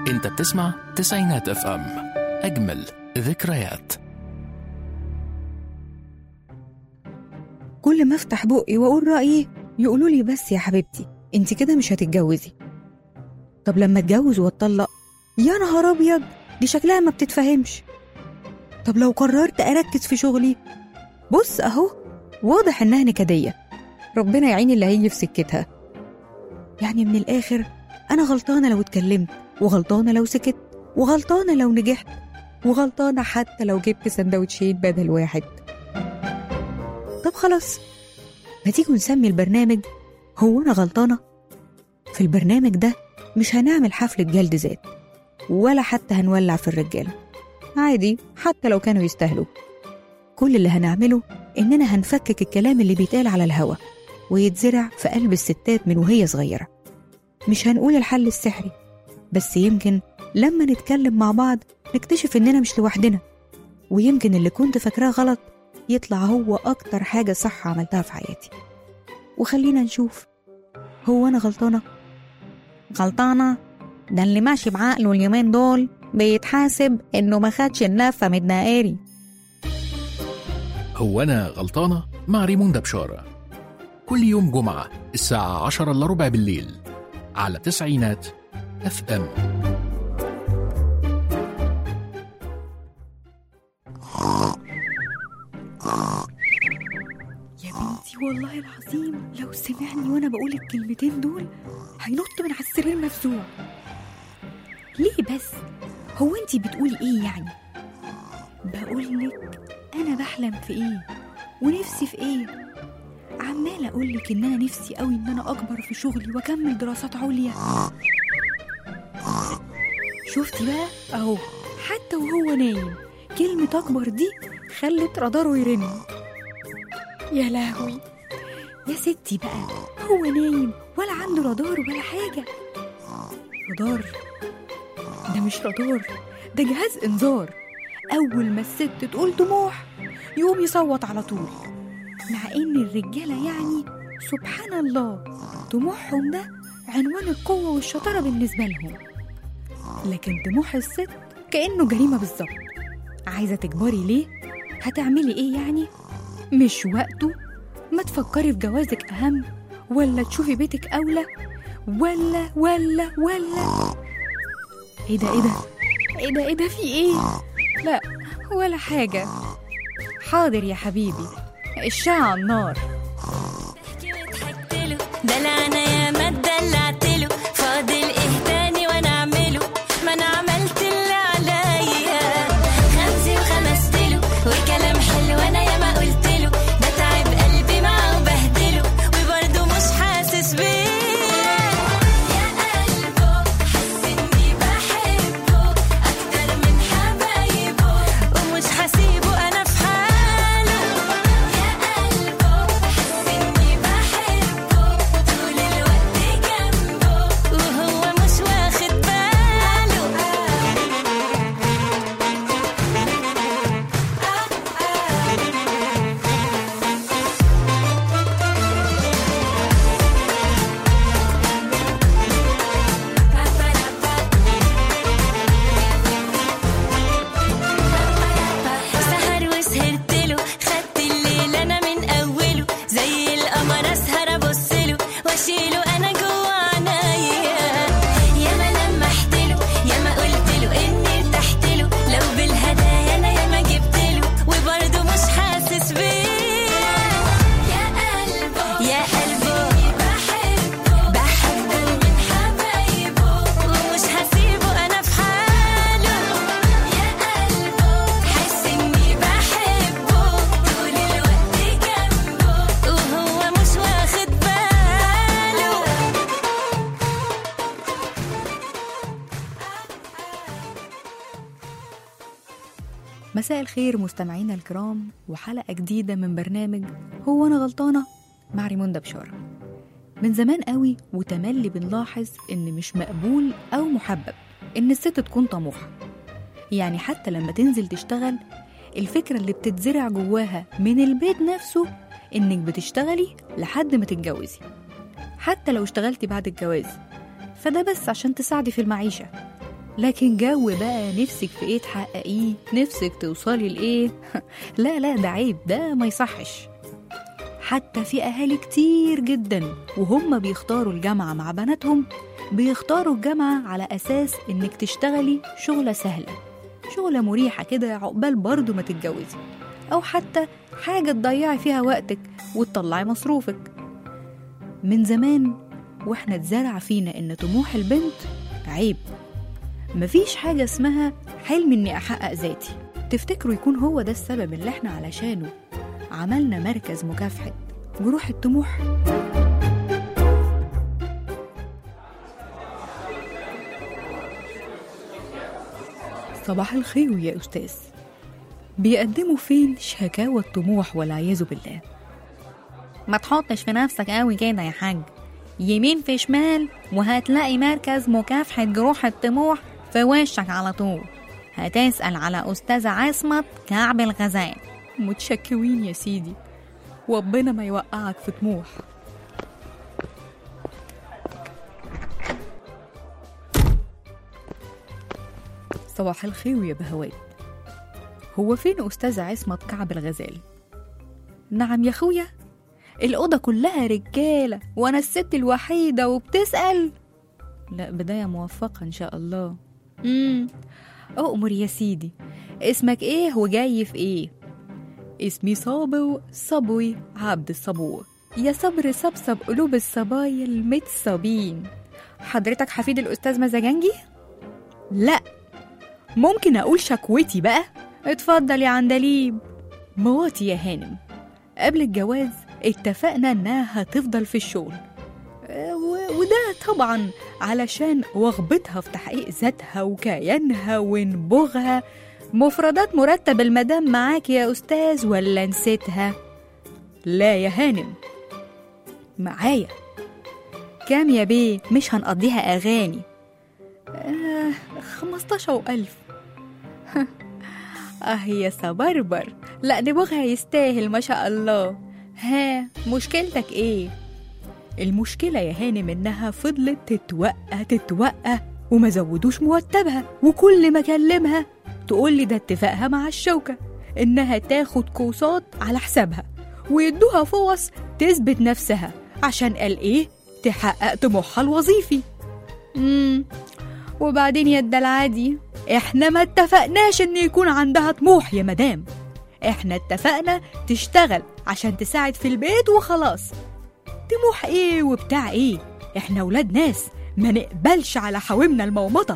انت بتسمع تسعينات اف ام اجمل ذكريات كل ما افتح بقي واقول رايي يقولوا لي بس يا حبيبتي انت كده مش هتتجوزي طب لما اتجوز واتطلق يا نهار ابيض دي شكلها ما بتتفهمش طب لو قررت اركز في شغلي بص اهو واضح انها نكديه ربنا يعين اللي هيجي في سكتها يعني من الاخر انا غلطانه لو اتكلمت وغلطانه لو سكت وغلطانه لو نجحت وغلطانه حتى لو جبت سندوتشين بدل واحد طب خلاص ما تيجوا نسمي البرنامج هو أنا غلطانة؟ في البرنامج ده مش هنعمل حفلة جلد ذات ولا حتى هنولع في الرجالة عادي حتى لو كانوا يستاهلوا كل اللي هنعمله إننا هنفكك الكلام اللي بيتقال على الهوا ويتزرع في قلب الستات من وهي صغيرة مش هنقول الحل السحري بس يمكن لما نتكلم مع بعض نكتشف إننا مش لوحدنا ويمكن اللي كنت فاكراه غلط يطلع هو أكتر حاجة صح عملتها في حياتي وخلينا نشوف هو أنا غلطانة؟ غلطانة؟ ده اللي ماشي بعقله اليومين دول بيتحاسب إنه ما خدش اللفة من الدقاري هو انا غلطانه مع ريموندا بشاره كل يوم جمعه الساعه 10 الا ربع بالليل على تسعينات اف ام يا بنتي والله العظيم لو سمعني وانا بقول الكلمتين دول هينط من على السرير مفزوع ليه بس هو انتي بتقولي ايه يعني بقولك انا بحلم في ايه ونفسي في ايه عمالة اقولك ان انا نفسي قوي ان انا اكبر في شغلي واكمل دراسات عليا شفتي بقى اهو حتى وهو نايم كلمة اكبر دي خلت راداره يرن يا لهوي يا ستي بقى هو نايم ولا عنده رادار ولا حاجة رادار ده مش رادار ده جهاز انذار أول ما الست تقول طموح يقوم يصوت على طول مع إن الرجالة يعني سبحان الله طموحهم ده عنوان القوة والشطارة بالنسبة لهم لكن طموح الست كأنه جريمة بالظبط عايزة تكبري ليه؟ هتعملي إيه يعني؟ مش وقته ما تفكري في جوازك أهم ولا تشوفي بيتك أولى ولا ولا ولا إيه ده إيه ده إيه ده إيه ده في إيه لا ولا حاجة حاضر يا حبيبي الشاي على النار وضحكتله دلعنا يا ما اتدلعتله فاضل ايه تاني وانا اعمله ما انا عملت اللي عليا خمسي وخمستله وكلام حلو انا يا ما قلتله ده تعب قلبي معاه وبهدله وبرضه مش حاسس بيه يا قلبه حس اني بحبه اكتر من حبايبه ومش هسيبه انا في حاله يا قلبه حس اني بحبه طول الوقت جنبه وهو مش واخد باله سهر وسهرتله خدت الليل انا من اوله زي القمر اسهر ابصله واشيله انا جوا عنايا يا ما لمحتله يا ما قلتله اني ارتحتله لو بالهدايا انا يا ما جبتله وبرضه مش حاسس بيه يا قلبه يا قلبه بحبه بحبه من حبايبه ومش هسيبه انا في حاله يا قلبه حس اني بحبه طول الوقت جنبه وهو مش واخد باله مساء الخير مستمعينا الكرام وحلقة جديدة من برنامج هو أنا غلطانة مع ريموندا بشارة من زمان قوي وتملي بنلاحظ إن مش مقبول أو محبب إن الست تكون طموحة يعني حتى لما تنزل تشتغل الفكرة اللي بتتزرع جواها من البيت نفسه إنك بتشتغلي لحد ما تتجوزي حتى لو اشتغلتي بعد الجواز فده بس عشان تساعدي في المعيشة لكن جو بقى نفسك في ايه تحققيه نفسك توصلي لايه لا لا ده عيب ده ما يصحش حتى في اهالي كتير جدا وهم بيختاروا الجامعه مع بناتهم بيختاروا الجامعه على اساس انك تشتغلي شغله سهله شغله مريحه كده عقبال برضه ما تتجوزي او حتى حاجه تضيعي فيها وقتك وتطلعي مصروفك من زمان واحنا اتزرع فينا ان طموح البنت عيب مفيش حاجة اسمها حلم إني أحقق ذاتي تفتكروا يكون هو ده السبب اللي احنا علشانه عملنا مركز مكافحة جروح الطموح صباح الخير يا أستاذ بيقدموا فين شكاوى الطموح والعياذ بالله ما تحطش في نفسك قوي كده يا حاج يمين في شمال وهتلاقي مركز مكافحة جروح الطموح في وشك على طول هتسأل على أستاذة عصمت كعب الغزال متشكرين يا سيدي وربنا ما يوقعك في طموح صباح الخير يا بهوات هو فين أستاذة عصمت كعب الغزال؟ نعم يا أخويا الأوضة كلها رجالة وأنا الست الوحيدة وبتسأل لا بداية موفقة إن شاء الله امم أؤمر يا سيدي اسمك إيه وجاي في إيه؟ اسمي صابو صبوي عبد الصبور يا صبر صبصب قلوب الصبايا المتصابين حضرتك حفيد الأستاذ مزاجنجي؟ لا ممكن أقول شكوتي بقى؟ اتفضل يا عندليب مواتي يا هانم قبل الجواز اتفقنا انها هتفضل في الشغل آه، و- وده طبعا علشان رغبتها في تحقيق ذاتها وكيانها ونبوغها مفردات مرتب المدام معاك يا أستاذ ولا نسيتها؟ لا يا هانم معايا كام يا بيه مش هنقضيها أغاني آه خمستاشر ألف آه يا صبربر لا نبوغها يستاهل ما شاء الله ها مشكلتك ايه المشكلة يا هانم إنها فضلت تتوقع تتوقع وما زودوش مرتبها وكل ما أكلمها تقول لي ده اتفاقها مع الشوكة إنها تاخد كورسات على حسابها ويدوها فرص تثبت نفسها عشان قال إيه تحقق طموحها الوظيفي امم وبعدين يا الدلعادي احنا ما اتفقناش ان يكون عندها طموح يا مدام احنا اتفقنا تشتغل عشان تساعد في البيت وخلاص طموح ايه وبتاع ايه احنا ولاد ناس ما نقبلش على حوامنا المومطة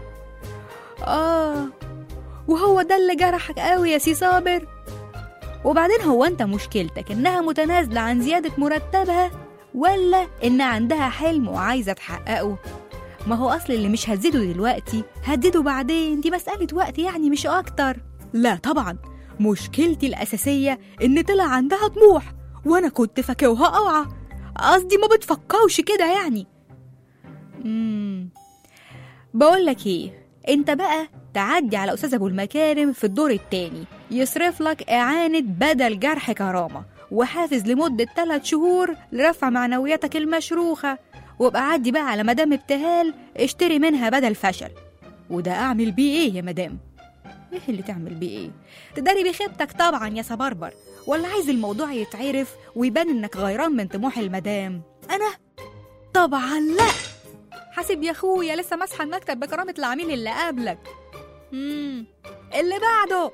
اه وهو ده اللي جرحك قوي يا سي صابر وبعدين هو انت مشكلتك انها متنازلة عن زيادة مرتبها ولا ان عندها حلم وعايزة تحققه ما هو اصل اللي مش هتزيده دلوقتي هتزيده بعدين دي مسألة وقت يعني مش اكتر لا طبعا مشكلتي الأساسية إن طلع عندها طموح وأنا كنت فاكرها أوعى قصدي ما بتفكرش كده يعني امم بقول لك ايه انت بقى تعدي على استاذ ابو المكارم في الدور التاني يصرف لك اعانه بدل جرح كرامه وحافز لمده ثلاث شهور لرفع معنوياتك المشروخه وابقى عدي بقى على مدام ابتهال اشتري منها بدل فشل وده اعمل بيه ايه يا مدام ايه اللي تعمل بيه ايه تداري بخيبتك طبعا يا صبربر ولا عايز الموضوع يتعرف ويبان انك غيران من طموح المدام انا طبعا لا حاسب يا اخويا لسه ماسحه المكتب بكرامه العميل اللي قبلك امم اللي بعده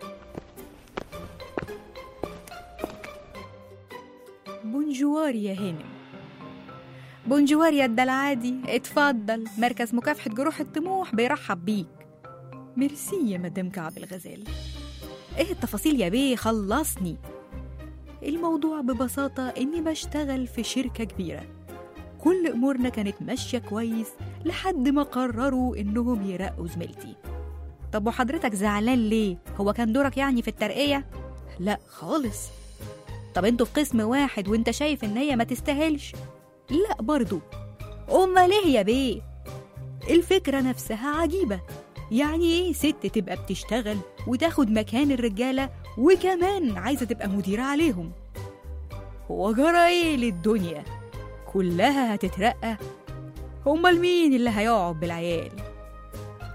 بونجوار يا هانم بونجوار يا الدلعادي اتفضل مركز مكافحة جروح الطموح بيرحب بيك ميرسي يا مدام كعب الغزال ايه التفاصيل يا بيه خلصني الموضوع ببساطة إني بشتغل في شركة كبيرة كل أمورنا كانت ماشية كويس لحد ما قرروا إنهم يرقوا زميلتي طب وحضرتك زعلان ليه؟ هو كان دورك يعني في الترقية؟ لا خالص طب انتوا في قسم واحد وانت شايف ان هي ما تستاهلش؟ لا برضو أمال ليه يا بيه؟ الفكرة نفسها عجيبة يعني ايه ست تبقى بتشتغل وتاخد مكان الرجالة وكمان عايزة تبقى مديرة عليهم هو جرى ايه للدنيا كلها هتترقى امال مين اللي هيقعد بالعيال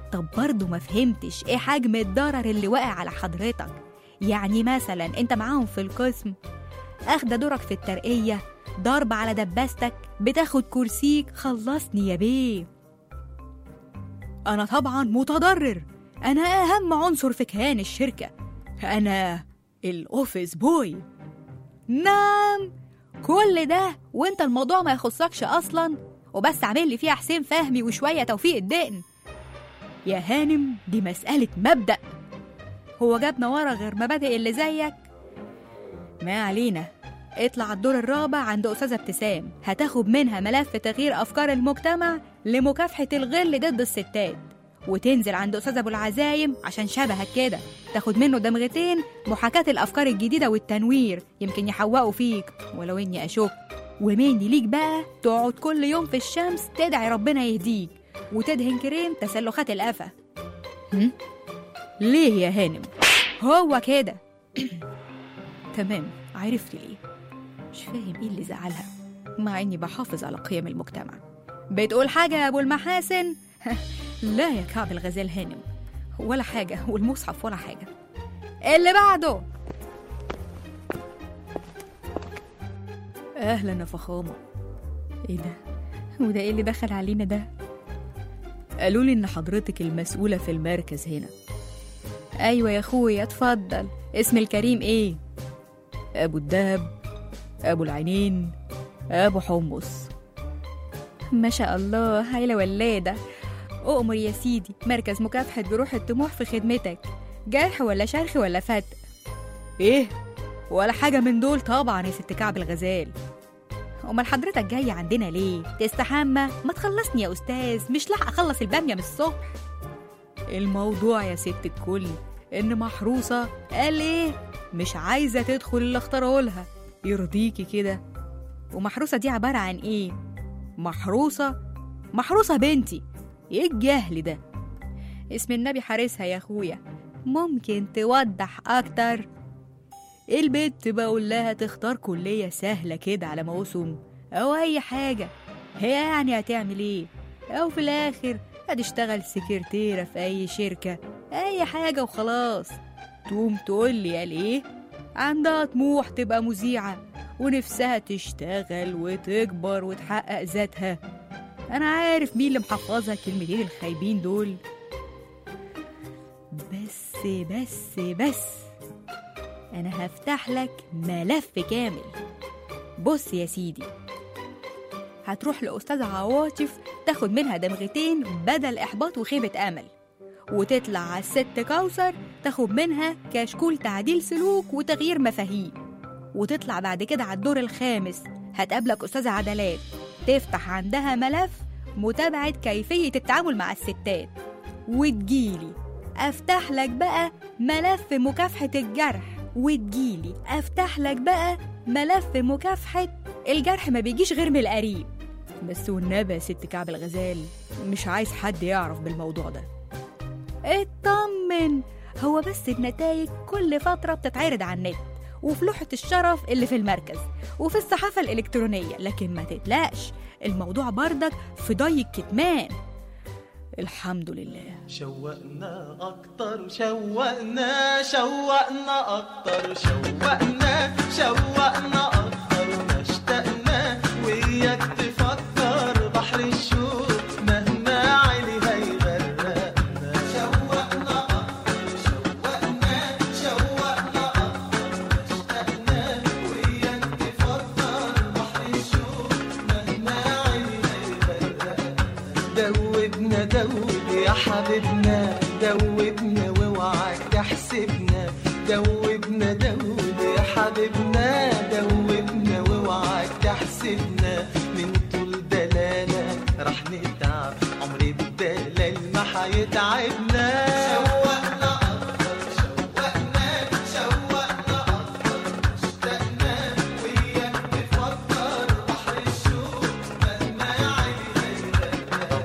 طب برضه ما فهمتش ايه حجم الضرر اللي واقع على حضرتك يعني مثلا انت معاهم في القسم اخده دورك في الترقية ضرب على دباستك بتاخد كرسيك خلصني يا بيه انا طبعا متضرر انا اهم عنصر في كيان الشركة انا الاوفيس بوي نعم كل ده وانت الموضوع ما يخصكش اصلا وبس عامل لي فيها حسين فهمي وشوية توفيق الدقن يا هانم دي مسألة مبدأ هو جابنا ورا غير مبادئ اللي زيك ما علينا اطلع الدور الرابع عند أستاذة ابتسام هتاخد منها ملف تغيير أفكار المجتمع لمكافحة الغل ضد الستات وتنزل عند أستاذ أبو العزايم عشان شبهك كده تاخد منه دمغتين محاكاة الأفكار الجديدة والتنوير يمكن يحوقوا فيك ولو إني أشك ومني ليك بقى تقعد كل يوم في الشمس تدعي ربنا يهديك وتدهن كريم تسلخات القفا هم؟ ليه يا هانم هو كده تمام عرفت ليه مش فاهم ايه اللي زعلها مع اني بحافظ على قيم المجتمع بتقول حاجة يا ابو المحاسن لا يا كعب الغزال هانم ولا حاجة والمصحف ولا حاجة اللي بعده اهلا يا فخامة ايه ده وده ايه اللي دخل علينا ده قالوا لي ان حضرتك المسؤولة في المركز هنا ايوه يا اخويا اتفضل اسم الكريم ايه ابو الدهب ابو العينين ابو حمص ما شاء الله هايله ولاده اؤمر يا سيدي مركز مكافحه جروح الطموح في خدمتك جرح ولا شرخ ولا فتق ايه ولا حاجه من دول طبعا يا ست كعب الغزال امال حضرتك جاي عندنا ليه تستحمى ما تخلصني يا استاذ مش لاحقه اخلص الباميه من الصبح الموضوع يا ست الكل ان محروسه قال ايه مش عايزه تدخل اللي اختاره لها يرضيكي كده ومحروسه دي عباره عن ايه محروسه محروسه بنتي ايه الجهل ده اسم النبي حارسها يا اخويا ممكن توضح اكتر البت بقول لها تختار كلية سهلة كده على موسم أو أي حاجة هي يعني هتعمل إيه أو في الآخر هتشتغل سكرتيرة في أي شركة أي حاجة وخلاص تقوم تقول لي قال إيه عندها طموح تبقى مذيعة ونفسها تشتغل وتكبر وتحقق ذاتها أنا عارف مين اللي محفظها الكلمتين الخايبين دول بس بس بس أنا هفتح لك ملف كامل بص يا سيدي هتروح لأستاذة عواطف تاخد منها دمغتين بدل إحباط وخيبة أمل وتطلع على الست كوثر تاخد منها كشكول تعديل سلوك وتغيير مفاهيم وتطلع بعد كده على الدور الخامس هتقابلك أستاذة عدلات تفتح عندها ملف متابعة كيفية التعامل مع الستات وتجيلي أفتح لك بقى ملف مكافحة الجرح وتجيلي أفتح لك بقى ملف مكافحة الجرح ما بيجيش غير من القريب بس والنبي يا ست كعب الغزال مش عايز حد يعرف بالموضوع ده اطمن هو بس النتائج كل فترة بتتعرض على النت وفي لوحة الشرف اللي في المركز وفي الصحافة الإلكترونية لكن ما تقلقش الموضوع بردك في ضي الكتمان الحمد لله شوقنا أكتر شوقنا شوقنا أكتر شوقنا شوقنا أكتر ما اشتقنا وياك تفكر بحر الشوق مهما علي هيغرقنا شوقنا أكتر شوقنا شوقنا أكتر ما اشتقنا وياك تفكر بحر الشوق مهما علي هيغرقنا دوبنا دوب يا حبيبنا دوبنا واوعك تحسبنا دوبنا دوب يا حبيبنا دوبنا واوعك تحسبنا من طول دلالة رح نتعب عمر الدلال ما حيتعبنا شوقنا أكتر شوقنا شوقنا أكتر اشتقنا وياك تفكر بحر الشوق مهما عيني هيغرقنا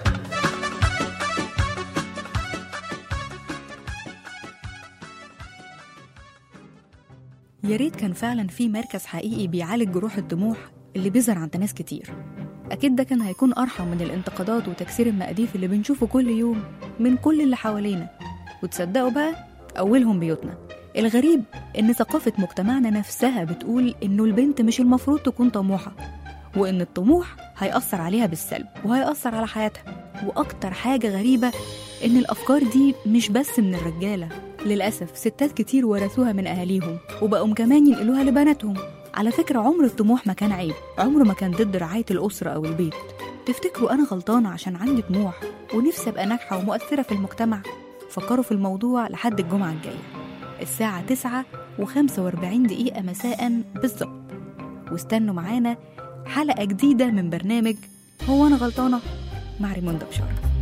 يا ريت كان فعلا في مركز حقيقي بيعالج جروح الطموح اللي بيظهر عند ناس كتير أكيد ده كان هيكون أرحم من الانتقادات وتكسير المقاديف اللي بنشوفه كل يوم من كل اللي حوالينا وتصدقوا بقى أولهم بيوتنا الغريب إن ثقافة مجتمعنا نفسها بتقول إنه البنت مش المفروض تكون طموحة وإن الطموح هيأثر عليها بالسلب وهيأثر على حياتها وأكتر حاجة غريبة إن الأفكار دي مش بس من الرجالة للأسف ستات كتير ورثوها من أهاليهم وبقوا كمان ينقلوها لبناتهم على فكرة عمر الطموح ما كان عيب عمره ما كان ضد رعاية الأسرة أو البيت تفتكروا أنا غلطانة عشان عندي طموح ونفسي أبقى ناجحة ومؤثرة في المجتمع فكروا في الموضوع لحد الجمعة الجاية الساعة 9 و45 دقيقة مساء بالظبط واستنوا معانا حلقة جديدة من برنامج هو أنا غلطانة مع ريموندا بشارة